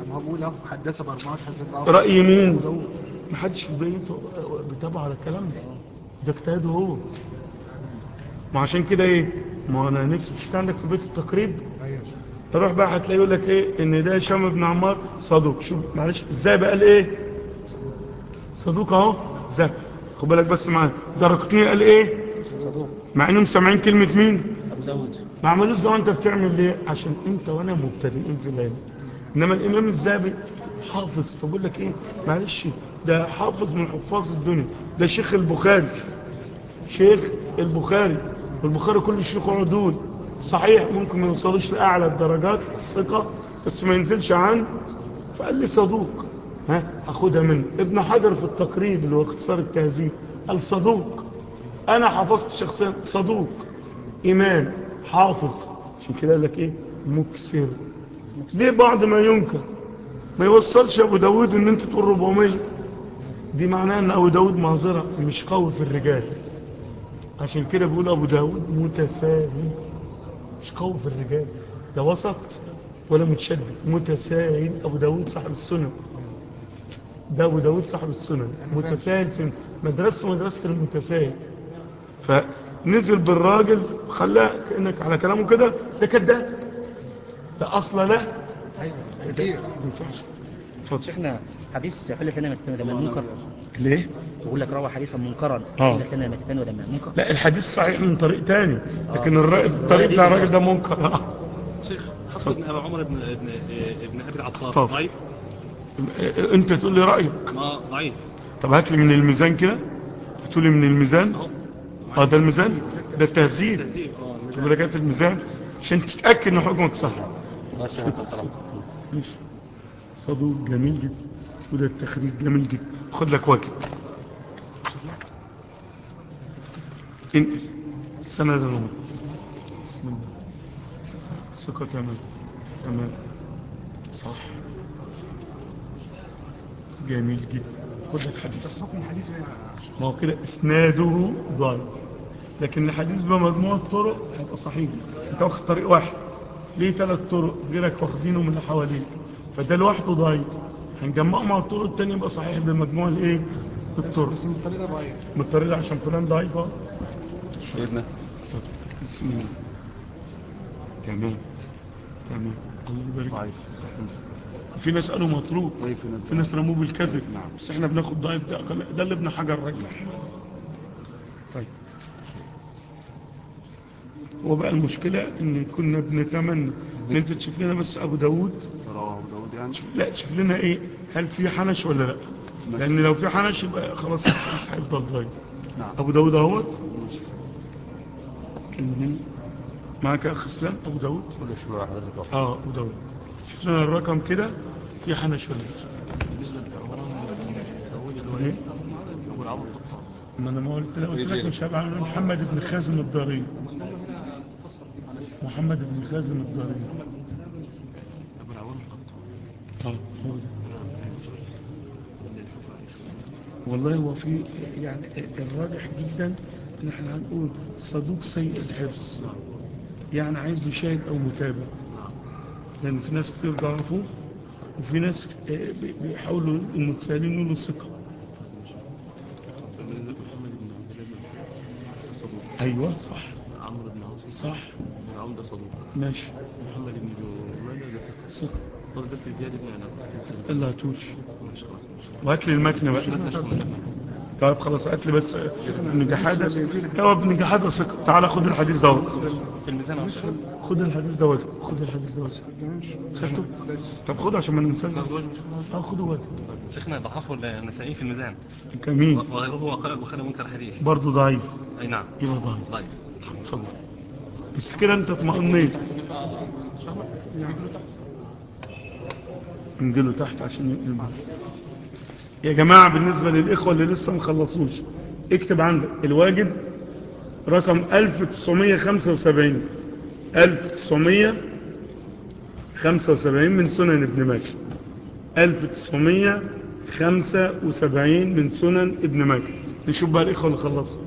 ما هو بيقول اهو حدث باربعه حسن ضعف رأي مين أبو داوود. محدش في بيته بيتابع على الكلام ده ده اجتهاده هو ما عشان كده ايه ما انا نفسي مش عندك في بيت التقريب ايوه روح بقى هتلاقي يقول لك ايه ان ده هشام بن عمار صدوق شوف معلش ازاي بقى قال ايه صدوق اهو ازاي خد بالك بس معايا درجتني قال ايه صدوق مع انهم سامعين كلمه مين أبو داود ما عملوش ده انت بتعمل ليه عشان انت وانا مبتدئين في العلم انما الامام الزابي حافظ فبقول لك ايه معلش ده حافظ من حفاظ الدنيا ده شيخ البخاري شيخ البخاري والبخاري كل شيوخه عدول صحيح ممكن ما يوصلوش لاعلى الدرجات الثقه بس ما ينزلش عن فقال لي صدوق ها هاخدها منه ابن حجر في التقريب اللي هو اختصار التهذيب قال صدوق انا حفظت شخصيا صدوق إمام حافظ عشان كده قال لك إيه مكسر ليه بعض ما ينكر ما يوصلش أبو داود إن أنت تقول 400 دي معناها إن أبو داود معذرة مش قوي في الرجال عشان كده بيقول أبو داود متساهل مش قوي في الرجال ده وسط ولا متشدد متساهل أبو داود صاحب السنن ده أبو داود صاحب السنن متساهل في مدرسته مدرسة المتساهل فنزل بالراجل خلاه كأنك على كلامه كده ده كذاب ده أصلا لا ايوه كتير ما ينفعش اتفضل شيخنا حديث حلة لنا متتان ودمان منكر ليه؟ بقول لك روى حديثا منكرا آه. حلة لنا متتان ودمان منكر لا الحديث صحيح من طريق تاني لكن آه. الر- الطريق بتاع الراجل ده منكر آه. شيخ حفص بن ابي عمر ابن ابن ابن ابي العطار طب. ضعيف انت تقول لي رأيك ما ضعيف طب هات لي من الميزان كده هتقول لي من الميزان اهو اه ده الميزان ده التهذيب تهذيب اه شوف لك الميزان عشان تتأكد ان حكمك صح ماشي صدوق جميل جدا وده التخريج جميل جدا خد لك واجب انقل السنة ده نمط بسم الله ثقة تمام تمام صح جميل جدا خد لك حديث حكم الحديث ايه يا شيخ؟ ما هو كده اسناده ضعيف لكن الحديث بمجموعة طرق هيبقى صحيح انت واخد طريق واحد ليه ثلاث طرق غيرك واخدينه من اللي حواليك فده لوحده ضعيف هنجمعه مع الطرق التانية يبقى صحيح بمجموع الايه الطرق بس من الطريق ده ضعيف من الطريق ده عشان فلان ضعيف اهو سيدنا بسم الله تمام تمام الله يبارك ضعيف في ناس قالوا مطروق ضعيف في ناس في ناس رموه بالكذب نعم. بس احنا بناخد ضعيف ده ده اللي ابن حجر رجح طيب هو بقى المشكلة ان كنا بنتمنى ان انت تشوف لنا بس ابو داود رواه ابو داود يعني لا تشوف لنا ايه هل في حنش ولا لا لان لو في حنش يبقى خلاص الحديث هيفضل ضعيف نعم ابو داود اهوت ماشي. كلمني معاك يا اخ اسلام ابو داود كل شيء مع حضرتك اه ابو داود شوف لنا الرقم كده في حنش ولا لا إيه؟ ما انا ما قلت لك قلت لك مش هبقى عن محمد بن خازم الضرير محمد بن خازم الضرير اه هو ده. والله هو في يعني الراجح جدا ان احنا هنقول صدوق سيء الحفظ يعني عايز له شاهد او متابع لان في ناس كتير ضعفوه وفي ناس آه، بي- بيحاولوا المتسائلين يقولوا ثقه محمد بن عبد الله بن صدوق ايوه صح عمرو بن عاصم صح بن عمرو ده صدوق ماشي محمد بن جمانة ده ثقة ثقه فاضل بس زياد بن علاء الا هتوش ماشي خلاص ماشي وهات لي المتن بقى ما تنساش من طيب خلاص هات لي بس ابن جحاده هو ابن جحاده ثقه تعالى خد الحديث ده في الميزان عشر خد الحديث ده واجب خد الحديث ده واجب خدته طب خده عشان ما ننساش بس اه خده واجب شيخنا ضعفه النسائي في الميزان جميل وغيره وقال البخاري منكر حديث برضه ضعيف اي نعم يبقى ضعيف ضعيف اتفضل بس كده انت اطمئنيت نجيله تحت عشان ينقل معاك. يا جماعة بالنسبة للإخوة اللي لسه ما خلصوش اكتب عندك الواجب رقم 1975 1975 من سنن ابن ماجه 1975 من سنن ابن ماجه نشوف بقى الإخوة اللي خلصوا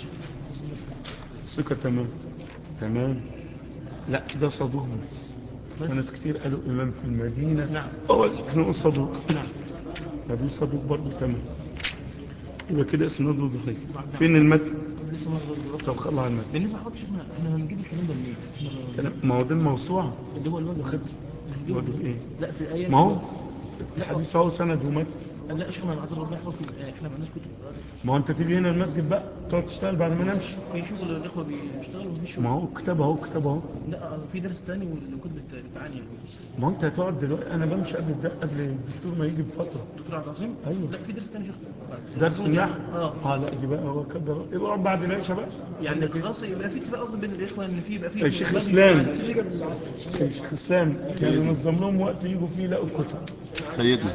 ثقة تمام تمام لا كده صدوق بس وناس كتير قالوا إمام في المدينة نعم هو كان صدوق نعم أبي صدوق برضه تمام يبقى كده اسناده ضعيف فين المتن لسه ما غلط طب خلى على المتن بالنسبه لحضرتك شيخنا احنا هنجيب الكلام ده منين؟ إحنا كلام- ما هو ده الموسوعة اللي هو الوجه خد الوجه ايه لا في الايه ما هو الحديث هو سند ومتن لا يا شيخنا انا عايز ربنا يحفظكم احنا ما عندناش كتب ما هو انت تيجي هنا المسجد بقى تقعد تشتغل بعد ما نمشي في شغل الاخوه بيشتغلوا وفي شغل ما هو كتاب اهو كتاب اهو لا في درس تاني والكتب بت- بتعاني يعني ما هو انت هتقعد دلوقتي انا بمشي قبل الد- قبل الدكتور ما يجي بفتره دكتور عبد العظيم أيوة. لا في درس تاني يا شيخ درس النحو اه اه لا دي بقى هو كبر يبقى اقعد بعد العشاء بقى يعني خلاص يبقى في اتفاق اصلا بين الاخوه ان في يبقى في الشيخ اسلام الشيخ اسلام يعني نظم لهم وقت يجوا فيه يلاقوا الكتب سيدنا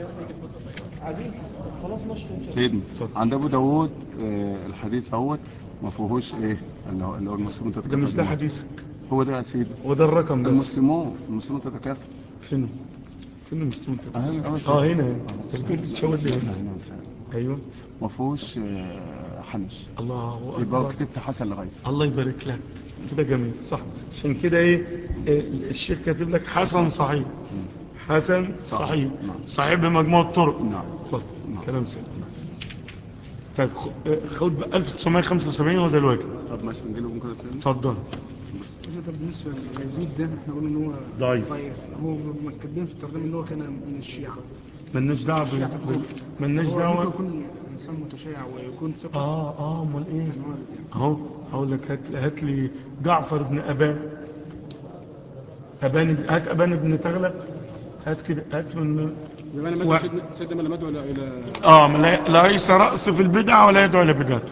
سيدنا عند ابو داوود آه، الحديث اهوت ما فيهوش ايه اللي هو اللي هو المسلمون ده مش تتكافئ ده حديثك هو ده يا سيدي وده الرقم بس المسلمون المسلمون تتكافئ فين فين المسلمون اه هنا اه اه هنا هنا انت بتقول تشاور لي هنا هنا يا سيدي. ايوه ما فيهوش آه، حنش الله يبقى اكبر كتبت حسن لغايه الله يبارك لك كده جميل صح عشان كده ايه إيه، الشيخ كاتب لك حسن صحيح حسن صحيح نعم. صحيح بمجموعة طرق نعم اتفضل نعم. كلام سليم طيب خ- آه، خد بقى 1975 هو ده الواجب طب ماشي نجيله ممكن اسئله اتفضل طب بالنسبه ليزيد ده احنا قلنا ان هو ضعيف. ضعيف هو كاتبين في الترجمه ان هو كان من الشيعه مالناش دعوه بال- بال- مالناش هو ممكن دعوه يكون انسان متشيع ويكون ثقه اه اه امال ايه يعني هو اهو هقول لك هات هات لي جعفر بن ابان ابان هات ابان بن تغلب هات كده هات من يبقى انا و- مثلا سيدنا سيدنا ما لم يدعو الى الى اه ما لا- ليس رأس في البدع ولا يدعو الى بدعته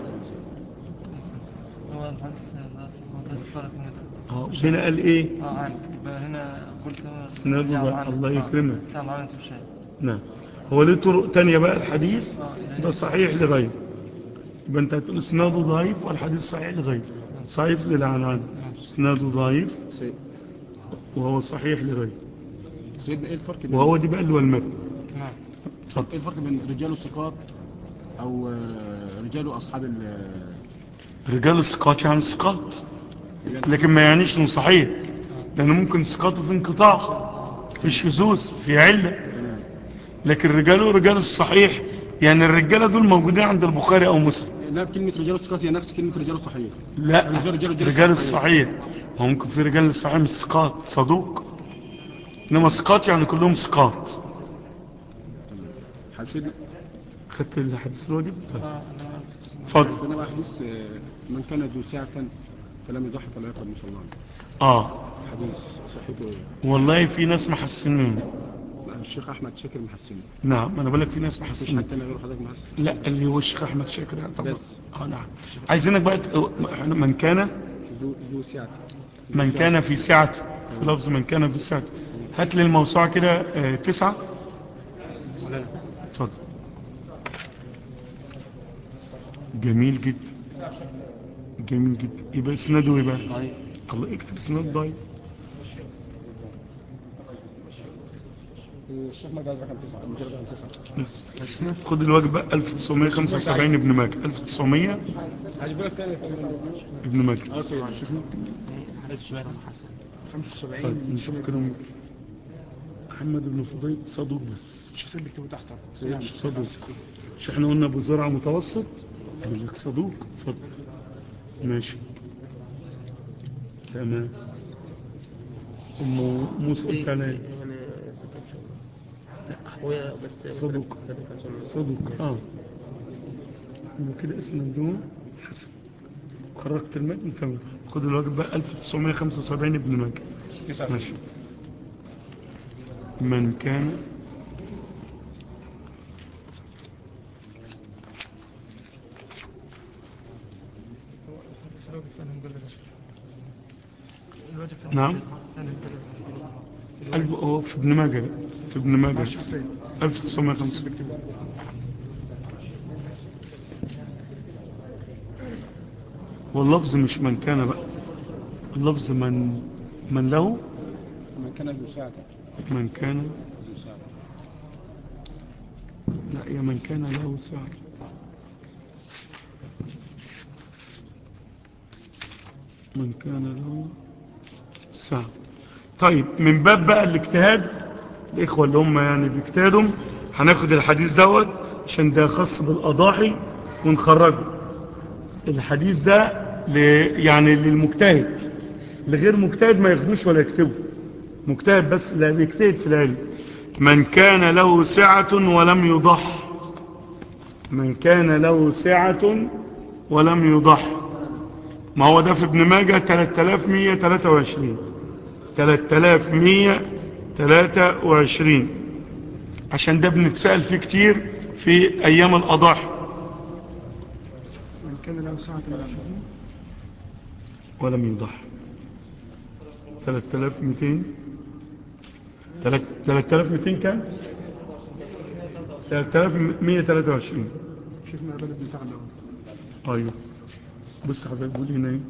هو الحديث محدث فرق من اه هنا قال ايه اه عام يبقى هنا قلت اسناده نعم، بقى، عام. الله آه. يكرمك. نعم عام انت الشيء نعم هو ليه طرق تانية بقى الحديث ده صحيح لغيره يبقى انت هتقول اسناده ضعيف والحديث صحيح لغيره صحيح للعنعان اسناده ضعيف سيد- وهو صحيح لغيره سيدنا ايه الفرق بين وهو دي بقى اللي هو المتن نعم اتفضل ايه الفرق بين رجال الثقات او آه، رجال اصحاب ال رجال الثقات يعني ثقات لكن ما يعنيش انه صحيح لان ممكن ثقاته في انقطاع في شذوذ في عله لكن رجاله رجال الصحيح يعني الرجاله دول موجودين عند البخاري او مسلم لا كلمه رجال الثقات هي نفس كلمه رجال الصحيح لا رجال- رجال- رجال رجال الصحيح. الصحيح هو ممكن في رجال الصحيح مش ثقات صدوق انما ثقات يعني كلهم ثقات سيدنا خدت الحديث الواجب طيب. اه انا اتفضل سيدنا بقى حديث آه، من كان ذو ساعه فلم يضحي فلا يقرب مصلاه اه حديث صحته ايه والله في ناس محسنين لا، الشيخ احمد شاكر محسن نعم انا بقول لك في ناس مفيش محسنين حد تاني غير حضرتك محسن لا اللي هو الشيخ احمد شاكر طبعا بس. اه نعم عايزينك بقى ت- من كان ذو ذو ساعه ذو من سعة. كان في سعة في لفظ من كان في سعة هات لي الموسوعة كده آه، تسعة اتفضل جميل جدا جميل جدا يبقى اسناده يبقى الله يكتب اسناد ضعيف الشيخ ما قال رقم تسعه مجرد رقم تسعه بس خد الواجب بقى 1975 ابن ماجه 1900 هجيب لك تاني ابن ماجه اه سيدي شيخنا حديث شوية حسن 75 طيب نشوف كده محمد بن فضيل صدوق بس مش هسيب بيكتبوا تحت مش صدوق مش احنا قلنا ابو زرعه متوسط يقول لك صدوق اتفضل ماشي تمام ام موسى قلت عليها إيه؟ يعني لا هو بس صدوق. صدوق عشان صدوق اه يبقى كده اسم الدون حسن خرجت المتن تمام خد الواجب بقى 1975 ابن ماجه ماشي من كان نعم الب- هو في ابن ماجه لا. في ابن ماجه 1905 واللفظ مش من كان بقى اللفظ من من له من كان ذو ساعه من كان ذو ساعه لا يا من كان له سعر من كان له سعر طيب من باب بقى الاجتهاد الإخوة اللي هم يعني بيجتهدوا هناخد الحديث دوت عشان ده خاص بالأضاحي ونخرجه الحديث ده ل... يعني للمجتهد لغير مجتهد ما ياخدوش ولا يكتبه مجتهد بس لا بيجتهد في العلم من كان له سعة ولم يضح من كان له سعة ولم يضح ما هو ده في ابن ماجه 3123 3123 عشان ده بنتسأل فيه كتير في أيام الأضاحي من كان له ساعة من الشهور ولم يضح 3200 تلات- 3200 كام 3123 شيخنا البلد بتاعنا أهو. ايوه بص حضرتك بيقول هنا ايه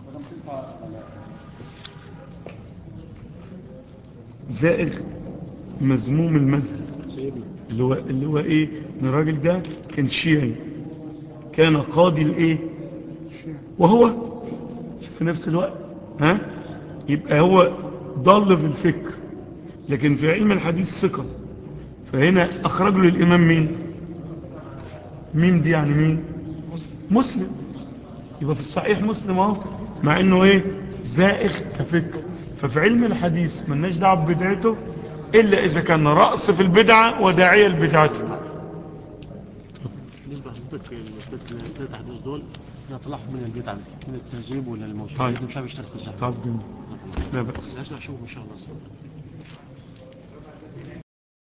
زائغ مذموم المذهب اللي هو اللي هو ايه ان الراجل ده كان شيعي كان قاضي الايه الشيعة وهو في نفس الوقت ها يبقى هو ضل في الفكر لكن في علم الحديث ثقة فهنا اخرج له الامام مين مين دي يعني مين مسلم يبقى في الصحيح مسلم اهو مع انه ايه زائغ كفكر ففي علم الحديث ملناش دعوه ببدعته الا اذا كان راس في البدعه وداعيه لبدعته بالنسبه لحضرتك الثلاث حدوث دول انا طلعهم من البدعه من التهذيب ولا الموسوعه طيب. مش عارف يشترك في الزحمه طب جميل لا بأس لا اشوفهم ان شاء الله